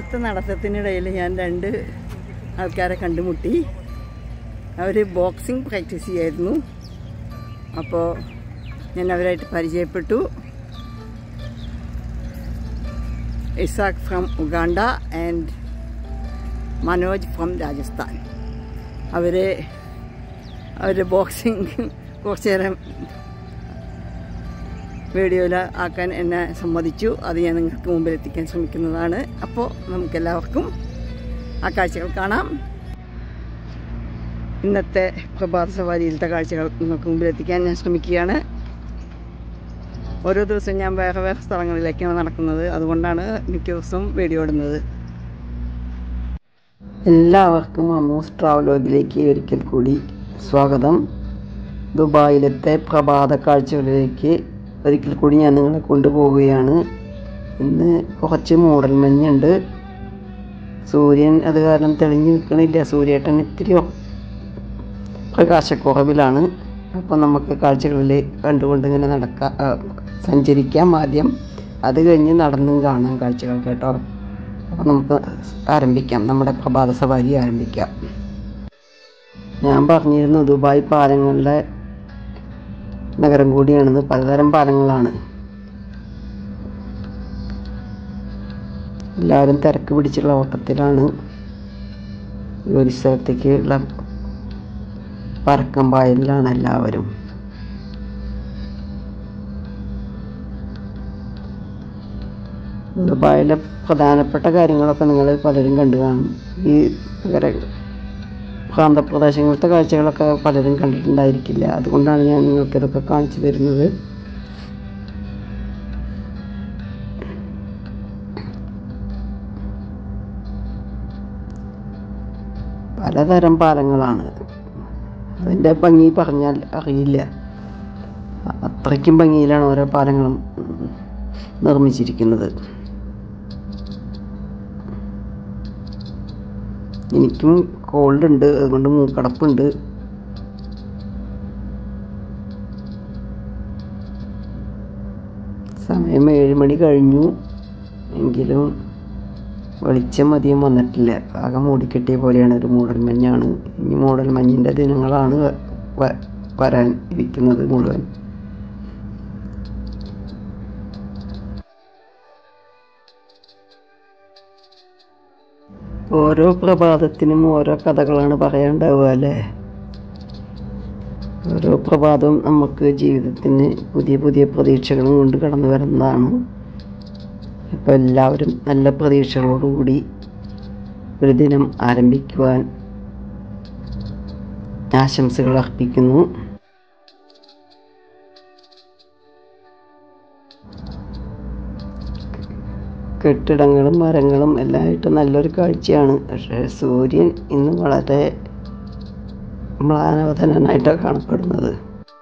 ഇന്നത്തെ നടത്തത്തിനിടയിൽ ഞാൻ രണ്ട് ആൾക്കാരെ കണ്ടുമുട്ടി അവർ ബോക്സിംഗ് പ്രാക്ടീസ് ചെയ്യായിരുന്നു അപ്പോൾ ഞാൻ അവരായിട്ട് പരിചയപ്പെട്ടു Isaac from Uganda and Manoj from Rajasthan അവർ അവർ ബോക്സിംഗ് കുറച്ച് നേരം വീഡിയോയിൽ ആക്കാൻ എന്നെ സമ്മതിച്ചു അത് ഞാൻ നിങ്ങൾക്ക് മുമ്പിൽ എത്തിക്കാൻ ശ്രമിക്കുന്നതാണ് അപ്പോൾ നമുക്കെല്ലാവർക്കും ആ കാഴ്ചകൾ കാണാം ഇന്നത്തെ പ്രഭാത സവാരിയിലത്തെ കാഴ്ചകൾ നിങ്ങൾക്ക് മുമ്പിൽ എത്തിക്കാൻ ഞാൻ ശ്രമിക്കുകയാണ് ഓരോ ദിവസവും ഞാൻ വേറെ വേറെ സ്ഥലങ്ങളിലേക്കാണ് നടക്കുന്നത് അതുകൊണ്ടാണ് മിക്ക ദിവസവും വീഡിയോ ഇടുന്നത് എല്ലാവർക്കും അമൂസ് ട്രാവലോഗിലേക്ക് ഒരിക്കൽ കൂടി സ്വാഗതം ദുബായിലത്തെ പ്രഭാത കാഴ്ചകളിലേക്ക് ഒരിക്കൽ കൂടി ഞാൻ നിങ്ങളെ കൊണ്ടുപോവുകയാണ് ഇന്ന് കുറച്ച് മൂടൽ മഞ്ഞുണ്ട് സൂര്യൻ അത് കാരണം തെളിഞ്ഞു നിൽക്കണില്ല സൂര്യേട്ടൻ ഇത്തിരി പ്രകാശക്കുറവിലാണ് അപ്പോൾ നമുക്ക് കാഴ്ചകളിൽ കണ്ടുകൊണ്ട് ഇങ്ങനെ നടക്കാം ആ, സഞ്ചരിക്കാം ആദ്യം അത് കഴിഞ്ഞ് നടന്നും കാണാം കാഴ്ചകൾ കേട്ടോ അപ്പോൾ നമുക്ക് ആരംഭിക്കാം നമ്മുടെ പ്രഭാത സവാരി ആരംഭിക്കാം ഞാൻ പറഞ്ഞിരുന്നു ദുബായ് പാലങ്ങളുടെ നഗരം കൂടിയാണെന്ന് പലതരം പാലങ്ങളാണ് എല്ലാവരും തിരക്ക് പിടിച്ചുള്ള ഓട്ടത്തിലാണ് ഒരു സ്ഥലത്തേക്കുള്ള പറക്കം പായലിലാണ് എല്ലാവരും ദുബായിലെ പ്രധാനപ്പെട്ട കാര്യങ്ങളൊക്കെ നിങ്ങൾ പലരും കണ്ടു കാണും ഈ നഗര പ്രാന്തപ്രദേശങ്ങളിലത്തെ കാഴ്ചകളൊക്കെ പലരും കണ്ടിട്ടുണ്ടായിരിക്കില്ല അതുകൊണ്ടാണ് ഞാൻ നിങ്ങൾക്ക് ഇതൊക്കെ കാണിച്ചു തരുന്നത് പലതരം പാലങ്ങളാണ് അതിൻ്റെ ഭംഗി പറഞ്ഞാൽ അറിയില്ല അത്രയ്ക്കും ഭംഗിയിലാണ് ഓരോ പാലങ്ങളും നിർമ്മിച്ചിരിക്കുന്നത് എനിക്കും കോൾഡ് ഉണ്ട് അതുകൊണ്ട് മൂക്കടപ്പുണ്ട് സമയം ഏഴ് മണി കഴിഞ്ഞു എങ്കിലും വെളിച്ചം അധികം വന്നിട്ടില്ല ആകെ മൂടിക്കെട്ടിയ പോലെയാണ് ഒരു മൂടൽമഞ്ഞാണ് ഇനി മൂടൽമഞ്ഞിൻ്റെ ദിനങ്ങളാണ് വ- വരാൻ ഇരിക്കുന്നത് മുഴുവൻ ഓരോ പ്രഭാതത്തിനും ഓരോ കഥകളാണ് പറയാണ്ടാവുക അല്ലേ ഓരോ പ്രഭാതവും നമുക്ക് ജീവിതത്തിന് പുതിയ പുതിയ പ്രതീക്ഷകളും കൊണ്ട് കടന്നു വരുന്നതാണ് അപ്പോൾ എല്ലാവരും നല്ല പ്രതീക്ഷകളോടുകൂടി ഒരു ദിനം ആരംഭിക്കുവാൻ ആശംസകൾ അർപ്പിക്കുന്നു കെട്ടിടങ്ങളും മരങ്ങളും എല്ലാമായിട്ട് നല്ലൊരു കാഴ്ചയാണ് പക്ഷേ സൂര്യൻ ഇന്ന് വളരെ മ്ലാനവതനായിട്ടാണ് കാണപ്പെടുന്നത്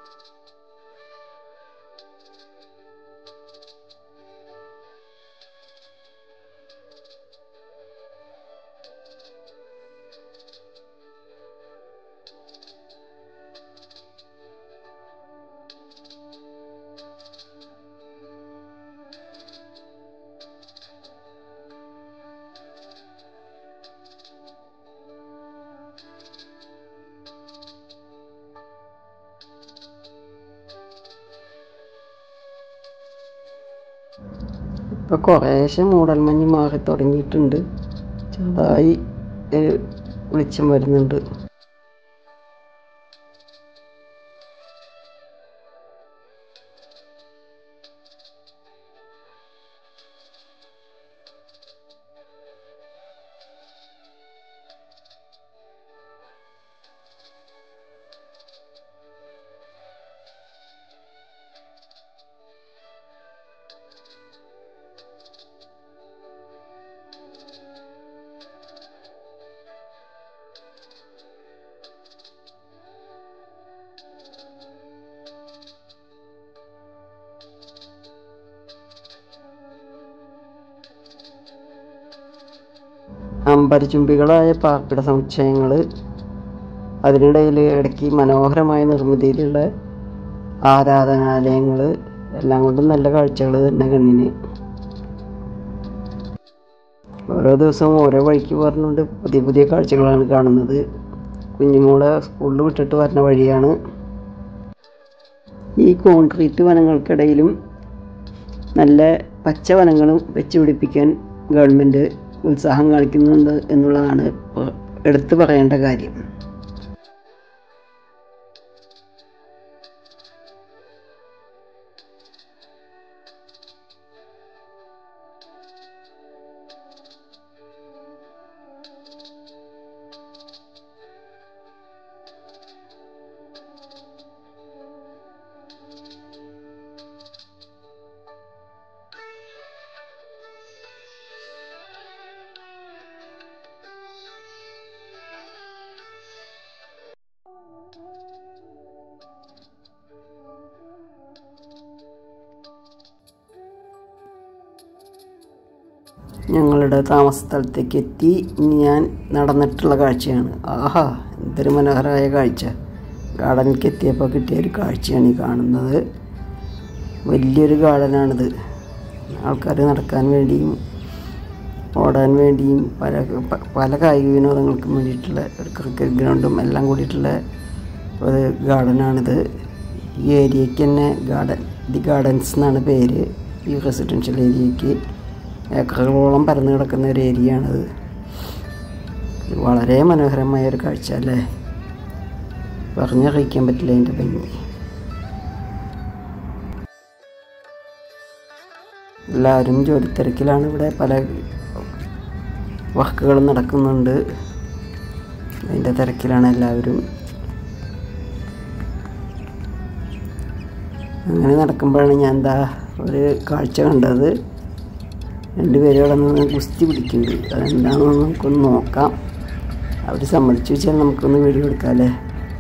ഇപ്പോൾ കുറേശ്ശെ മൂടൽമഞ്ഞ് മാറി തുടങ്ങിയിട്ടുണ്ട് ചെറുതായി ഒരു വെളിച്ചം വരുന്നുണ്ട് അമ്പരചുംബികളായ പാർപ്പിട സമുച്ചയങ്ങൾ അതിനിടയിൽ ഇടയ്ക്ക് മനോഹരമായ നിർമ്മിതിയിലുള്ള ആരാധനാലയങ്ങൾ എല്ലാം കൊണ്ടും നല്ല കാഴ്ചകൾ തന്നെ കണ്ണിന് ഓരോ ദിവസവും ഓരോ വഴിക്ക് പറഞ്ഞുകൊണ്ട് പുതിയ പുതിയ കാഴ്ചകളാണ് കാണുന്നത് കുഞ്ഞുമോളെ സ്കൂളിൽ വിട്ടിട്ട് വരുന്ന വഴിയാണ് ഈ കോൺക്രീറ്റ് വനങ്ങൾക്കിടയിലും നല്ല പച്ച വനങ്ങളും വെച്ച് പിടിപ്പിക്കാൻ ഗവൺമെൻറ് ഉത്സാഹം കാണിക്കുന്നുണ്ട് എന്നുള്ളതാണ് ഇപ്പോൾ എടുത്തു പറയേണ്ട കാര്യം ഞങ്ങളുടെ താമസ സ്ഥലത്തേക്ക് എത്തി ഇനി ഞാൻ നടന്നിട്ടുള്ള കാഴ്ചയാണ് ആഹാ എന്തൊരു മനോഹരമായ കാഴ്ച ഗാർഡനിലേക്ക് എത്തിയപ്പോൾ കിട്ടിയ ഒരു കാഴ്ചയാണ് ഈ കാണുന്നത് വലിയൊരു ഗാർഡനാണിത് ആൾക്കാർ നടക്കാൻ വേണ്ടിയും ഓടാൻ വേണ്ടിയും പല പ- പല കായിക വിനോദങ്ങൾക്കും വേണ്ടിയിട്ടുള്ള ഒരു ക്രിക്കറ്റ് ഗ്രൗണ്ടും എല്ലാം കൂടിയിട്ടുള്ള ഒരു ഗാർഡനാണിത് ഈ ഏരിയയ്ക്ക് തന്നെ ഗാർഡൻ ദി ഗാർഡൻസ് എന്നാണ് പേര് ഈ റെസിഡൻഷ്യൽ ഏരിയയ്ക്ക് ഏക്കറുകളോളം പരന്നു കിടക്കുന്ന ഒരു ഏരിയയാണിത് ഇത് വളരെ മനോഹരമായ ഒരു കാഴ്ച അല്ലേ പറഞ്ഞറിയിക്കാൻ പറ്റില്ല അതിൻ്റെ ഭംഗി എല്ലാവരും ജോലി തിരക്കിലാണ് ഇവിടെ പല വർക്കുകൾ നടക്കുന്നുണ്ട് അതിൻ്റെ തിരക്കിലാണ് എല്ലാവരും അങ്ങനെ നടക്കുമ്പോഴാണ് ഞാൻ എന്താ ഒരു കാഴ്ച കണ്ടത് രണ്ടുപേരും അവിടെ നിന്ന് കുസ്തി പിടിക്കുന്നുണ്ട് അതെന്താണെന്ന് നമുക്കൊന്ന് നോക്കാം അവർ സമ്മതിച്ചു വെച്ചാൽ നമുക്കൊന്ന് വീഡിയോ എടുക്കാം അല്ലേ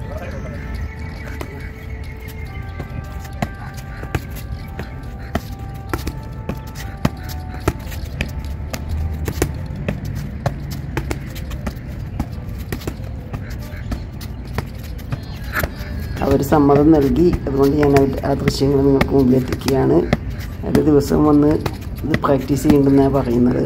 അവർ സമ്മതം നൽകി അതുകൊണ്ട് ഞാൻ അവർ ആ ദൃശ്യങ്ങൾ നിങ്ങൾക്ക് മുമ്പിൽ എത്തിക്കുകയാണ് ഒരു ദിവസം വന്ന് ഇത് പ്രാക്ടീസ് ചെയ്യണ്ടെന്നാണ് പറയുന്നത്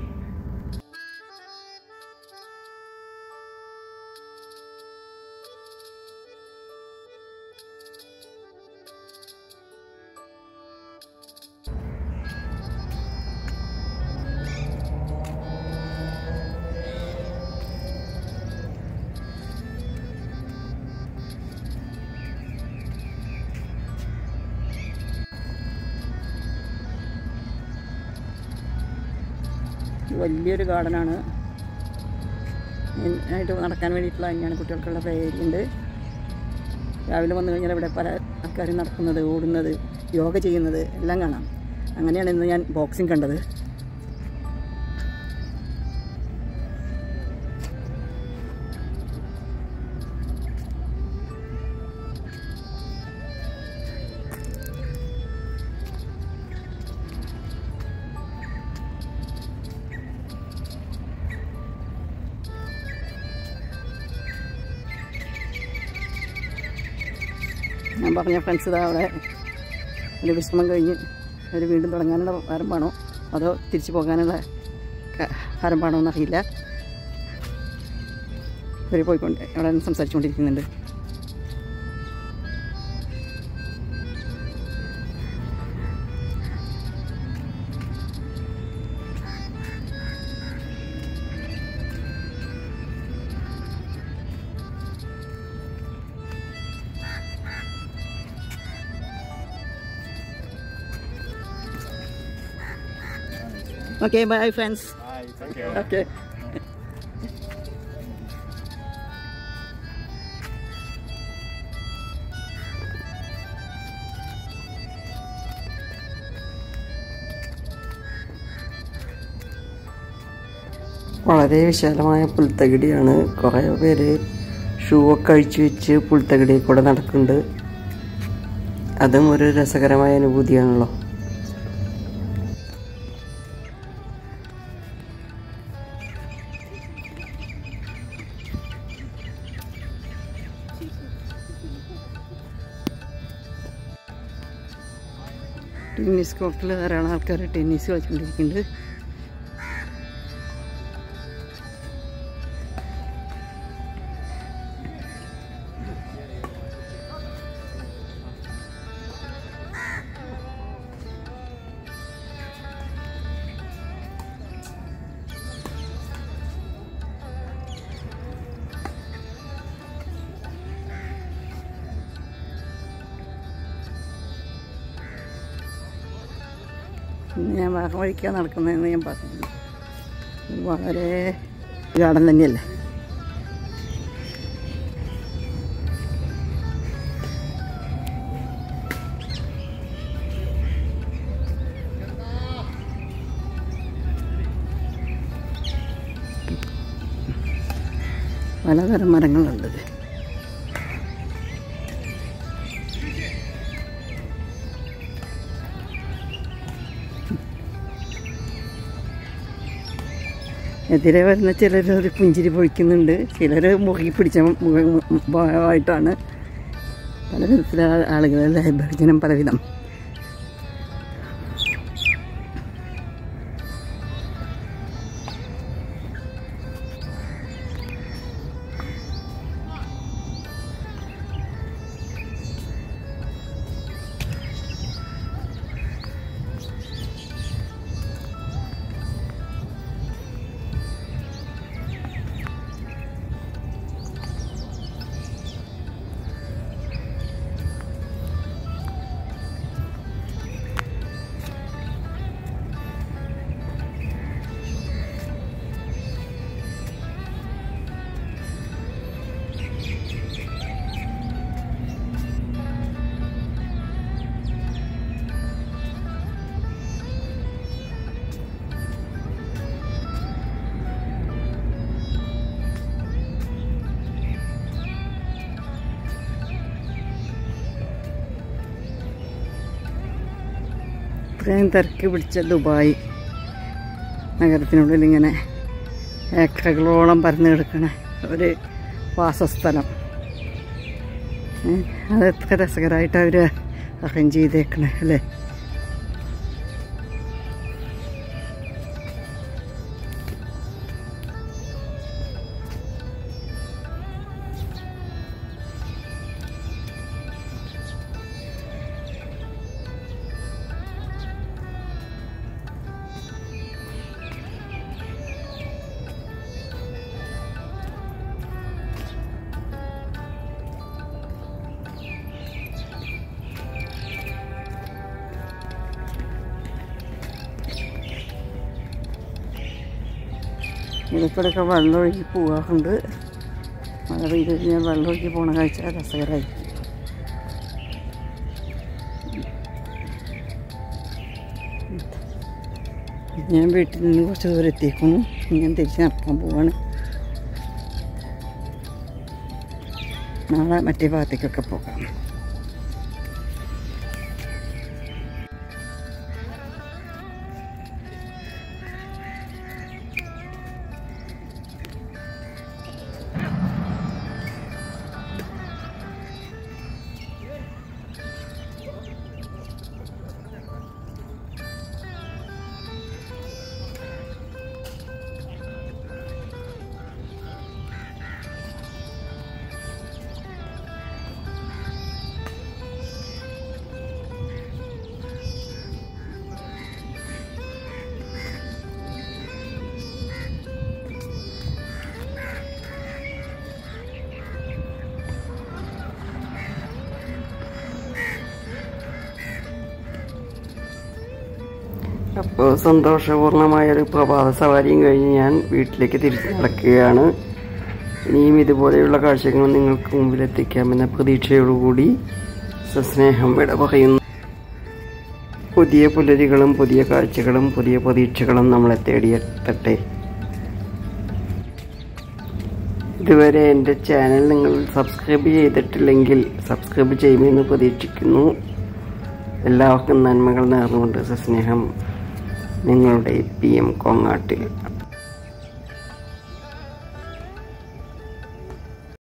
വലിയൊരു ഗാർഡനാണ് ആയിട്ട് നടക്കാൻ വേണ്ടിയിട്ടുള്ള തന്നെയാണ് കുട്ടികൾക്കുള്ള പേരുണ്ട് രാവിലെ വന്നു കഴിഞ്ഞാൽ ഇവിടെ പല ആൾക്കാരും നടക്കുന്നത് ഓടുന്നത് യോഗ ചെയ്യുന്നത് എല്ലാം കാണാം അങ്ങനെയാണ് ഇന്ന് ഞാൻ ബോക്സിങ് കണ്ടത് ഞാൻ പറഞ്ഞ ഫ്രണ്ട്സ് ഇതാ അവിടെ ഒരു വിശ്രമം കഴിഞ്ഞ് അവർ വീണ്ടും തുടങ്ങാനുള്ള ആരംഭമാണോ അതോ തിരിച്ചു പോകാനുള്ള ക- ആരംഭമാണോ എന്നറിയില്ല അവർ പോയിക്കൊണ്ട് അവിടെ നിന്ന് സംസാരിച്ചുകൊണ്ടിരിക്കുന്നുണ്ട് ഓക്കെ ബൈ ഫ്രണ്ട്സ് ഓക്കെ വളരെ വിശാലമായ പുൽത്തകിടിയാണ് കുറേ പേര് ഷൂ ഒക്കെ അഴിച്ചു വെച്ച് പുൽത്തകിടിയിൽ കൂടെ നടക്കുന്നുണ്ട് അതും ഒരു രസകരമായ അനുഭൂതിയാണല്ലോ ടെന്നീസ് കോർട്ടിൽ ധാരാളം ആൾക്കാർ ടെന്നീസ് കളിച്ചുകൊണ്ടിരിക്കുന്നുണ്ട് ഇന്ന് ഞാൻ വാഹന വഴിക്കാണ് നടക്കുന്നതെന്ന് ഞാൻ പറഞ്ഞില്ല ഇത് വളരെ ഗാർഡൻ തന്നെയല്ലേ പലതരം മരങ്ങളുണ്ട് എതിരെ വരുന്ന ചിലർ ഒരു പുഞ്ചിരി പൊഴിക്കുന്നുണ്ട് ചിലർ മുറുകി പിടിച്ച മുഖമായിട്ടാണ് പല വിധത്തിലെ ആളുകളെ വിഭജനം പലവിധം ഇത്രയും തിരക്ക് പിടിച്ച ദുബായ് നഗരത്തിനുള്ളിൽ ഇങ്ങനെ ഏക്കറുകളോളം പരന്നു കിടക്കണ ഒരു വാസസ്ഥലം ഏ, അത് എത്ര രസകരമായിട്ട് അവർ അറേഞ്ച് ചെയ്തേക്കണേ അല്ലേ ഇതിൽക്കൂടെയൊക്കെ വെള്ളം ഒഴുകി പോകാറുണ്ട് മഴ പെയ്ത് കഴിഞ്ഞാൽ വെള്ളം ഒഴുകി പോണ കാഴ്ച രസകരമായിരിക്കും ഞാൻ വീട്ടിൽ നിന്ന് കുറച്ച് ദൂരം എത്തിയേക്കുന്നു ഞാൻ തിരിച്ച് നടക്കാൻ പോവാണ് നാളെ മറ്റേ ഭാഗത്തേക്കൊക്കെ പോകാം അപ്പോൾ സന്തോഷപൂർണ്ണമായൊരു പ്രഭാത സവാരിയും കഴിഞ്ഞ് ഞാൻ വീട്ടിലേക്ക് തിരിച്ചു നടക്കുകയാണ് ഇനിയും ഇതുപോലെയുള്ള കാഴ്ചകൾ നിങ്ങൾക്ക് മുമ്പിൽ എത്തിക്കാമെന്ന പ്രതീക്ഷയോടുകൂടി സസ്നേഹം വിട പറയുന്നു പുതിയ പുലരികളും പുതിയ കാഴ്ചകളും പുതിയ പ്രതീക്ഷകളും നമ്മളെ തേടിയെത്തട്ടെ ഇതുവരെ എൻ്റെ ചാനൽ നിങ്ങൾ സബ്സ്ക്രൈബ് ചെയ്തിട്ടില്ലെങ്കിൽ സബ്സ്ക്രൈബ് ചെയ്യുമെന്ന് പ്രതീക്ഷിക്കുന്നു എല്ലാവർക്കും നന്മകൾ നേർന്നുകൊണ്ട് സസ്നേഹം നിങ്ങളുടെ പി എം കോങ്ങാട്ടിൽ